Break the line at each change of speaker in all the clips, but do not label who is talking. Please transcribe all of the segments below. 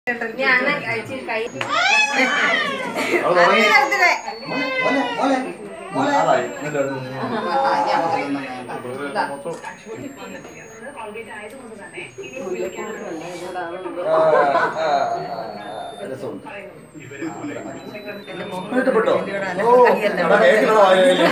ഞാൻ കഴിച്ച് കൈ
അവള് തുടങ്ങി.
നിർത്തണേ.
മോനെ, മോനെ, മോനെ. അതായി. എന്നിട്ട് അടുത്ത്. ആ, ആ, ആ, രസമുണ്ട്. ഇഷ്ടപ്പെട്ടോ? ഓ, എടാ, കേക്കിടാ വായിലേ.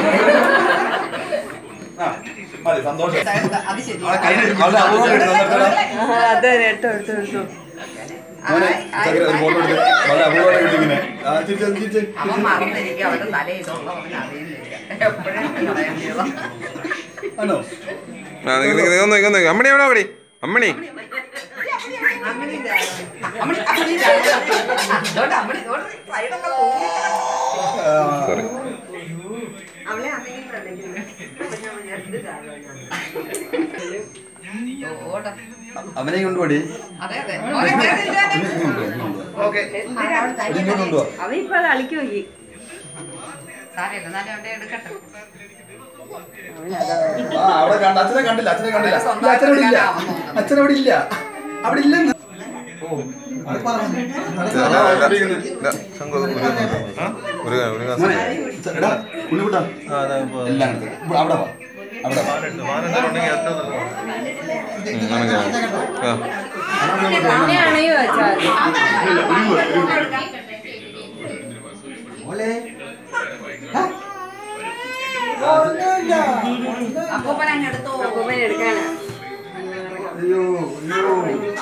ആ, മതി, സന്തോഷം. അവളെ കയ്യില് അവളുടെ അപൂർവം കിട്ടുന്നു. നിർത്തടാ.
അതെ എടുത്തു എടുത്തു എടുത്തു
മോനെ, ചക്കര ഒരു ഫോട്ടോ എടുത്ത് വളരെ അപൂർവം കിട്ടിങ്ങനെ ആ തിരിച്ച് തിരിച്ച്
അവൻ മറന്നിരിക്കും അവന്റെ തല ഇതുള്ള അവന് അറിയുന്നില്ല എപ്പോഴും കളയേണ്ടതാ
ആണോ
ആ നിങ്ങൾ നിങ്ങൾ ഒന്ന് ഒന്ന് അമ്മണി എവിടെ അവിടെ അമ്മണി
അമ്മണി അമ്മണി അതുകൊണ്ട് അമ്മണി ഇതുകൊണ്ട് സൈഡൊക്കെ പോയി
സോറി
അവളെ അമ്മയ്ക്ക്
ഓടെ
അവനെ കൊണ്ടുപോടി
അതെ അതെ മോനെ വേറെ ഇല്ലാതെ.
ഓക്കെ ഇങ്ങോട്ട് കൊണ്ടുപോവാ
അവൻ ഇപ്പൊ കളിക്ക് നോക്കി
സാരമില്ല എന്നാലും അവിടെ എടുക്കട്ടെ
ആ അവിടെ കണ്ട അച്ഛനെ കണ്ടില്ല അച്ഛനെ കണ്ടില്ല ഇല്ല,
സ്വന്തമായിട്ട്
അച്ഛൻ അവിടെ ഇല്ല
എടുക്കാനാവുന്നു.
അച്ഛൻ അവിടെ ഇല്ല അവിടെ ഇല്ലെന്ന് ഓ അത് പറഞ്ഞു.
ഒരു ഒരു ഗ്ലാസ്
മോനെ, എടാ, ഉണ്ണിക്കുട്ടാ. എല്ലാം എടുത്ത്. ഇവിടെ അവിടെ വാ അവിടെ വാ
ഉം, ആണെങ്കിൽ ആ
അങ്ങനെയാണെങ്കിൽ വെച്ചാൽ
മോളെ
അപ്പൂപ്പൻ അങ്ങ് എടുത്തോ
അപ്പൂപ്പൻ എടുക്കാനാ
അയ്യോ അയ്യോ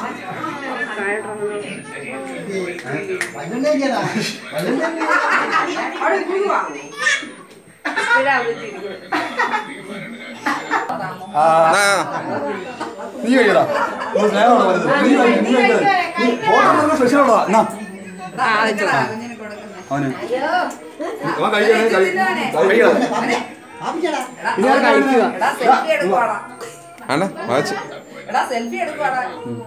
അവിടെ ഇരിക്കുവാ.
ഇപ്പഴാ അവള് ചിരിക്കുന്നത്.
ആ നീ കഴിക്കടാ ഒരു സ്നേഹമാണ് വരുന്നത് നീ കഴിക്ക്, നീ കഴിക്ക്. നീ ഫോട്ടോ സ്പെഷ്യൽ ഉള്ളതാ എന്നാ
ഇതാ, കുഞ്ഞിനെ കുഞ്ഞിനെ കൊടുക്കുന്നെ.
അവന് അവൻ കഴിക്കണേ കഴിക്കണം
എടാ, എടാ സെൽഫി എടുക്കുവാടാ
ആണ്ട വാച്ച്
എടാ സെൽഫി എടുക്കുവാടാ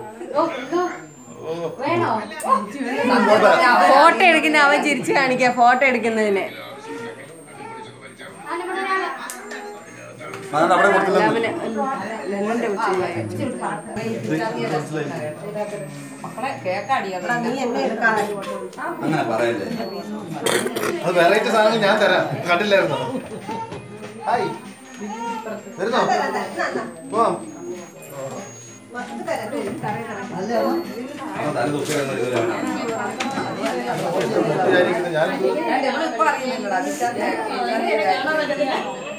ഫോട്ടോ എടുക്കുന്ന അവൻ ചിരിച്ചു കാണിക്കാം ഫോട്ടോ എടുക്കുന്നതിന്
അതാണ് അവിടെ കൊടുത്തില്ല
അവന് ലെമന്റെ
മക്കളെ കേക്കാടി അത്
നീ എന്നെ എടുക്കാതെ
അങ്ങനെ പറയല്ലേ അത് വെറൈറ്റി സാധനം ഞാൻ തരാം കണ്ടില്ലായിരുന്നോ ഹായ് വരുന്നോ പോവാം ആ, തല തൂക്കിയായിരുന്നു ഇതുവരെ. വിചാരിക്കുന്നു ഞാൻ
ഞാൻ ഇപ്പൊ അറിയുന്നില്ലടാ